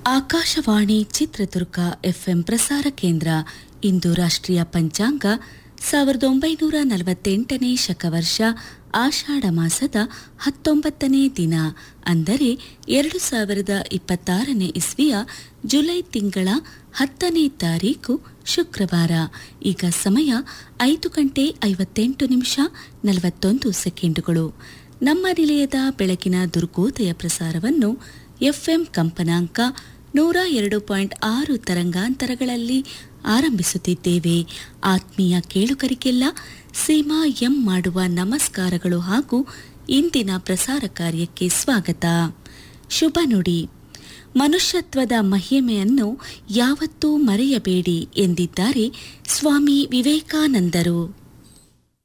Akashvani Chitradurga FM ಪ್ರಸಾರ ಕೇಂದ್ರ ಇಂದು ರಾಷ್ಟ್ರೀಯ ಪಂಚಾಂಗ ಸಾವಿರದ ಒಂಬೈನೂರ ನಲವತ್ತೆಂಟನೇ ಶಕವರ್ಷ ಆಷಾಢ ಮಾಸದ ಹತ್ತೊಂಬತ್ತನೇ ದಿನ ಅಂದರೆ ಎರಡು ಸಾವಿರದ ಇಪ್ಪತ್ತಾರನೇ ಇಸ್ವಿಯ ಜುಲೈ ತಿಂಗಳ ಹತ್ತನೇ ತಾರೀಕು ಶುಕ್ರವಾರ ಈಗ ಸಮಯ ಐದು ಗಂಟೆ ಐವತ್ತೆಂಟು ನಿಮಿಷ ನಲವತ್ತೊಂದು ಸೆಕೆಂಡುಗಳು ನಮ್ಮ ನಿಲಯದ ಬೆಳಗಿನ ದುರ್ಗೋದಯ ಪ್ರಸಾರವನ್ನು ಎಫ್ಎಂ ಕಂಪನಾಂಕ ನೂರ ಎರಡು ಪಾಯಿಂಟ್ ಆರು ತರಂಗಾಂತರಗಳಲ್ಲಿ ಆರಂಭಿಸುತ್ತಿದ್ದೇವೆ ಆತ್ಮೀಯ ಕೇಳುಗರಿಗೆಲ್ಲ ಸೀಮಾ ಎಂ ಮಾಡುವ ನಮಸ್ಕಾರಗಳು ಹಾಗೂ ಇಂದಿನ ಪ್ರಸಾರ ಕಾರ್ಯಕ್ಕೆ ಸ್ವಾಗತ ಶುಭ ನುಡಿ ಮನುಷ್ಯತ್ವದ ಮಹಿಮೆಯನ್ನು ಯಾವತ್ತೂ ಮರೆಯಬೇಡಿ ಎಂದಿದ್ದಾರೆ ಸ್ವಾಮಿ ವಿವೇಕಾನಂದರು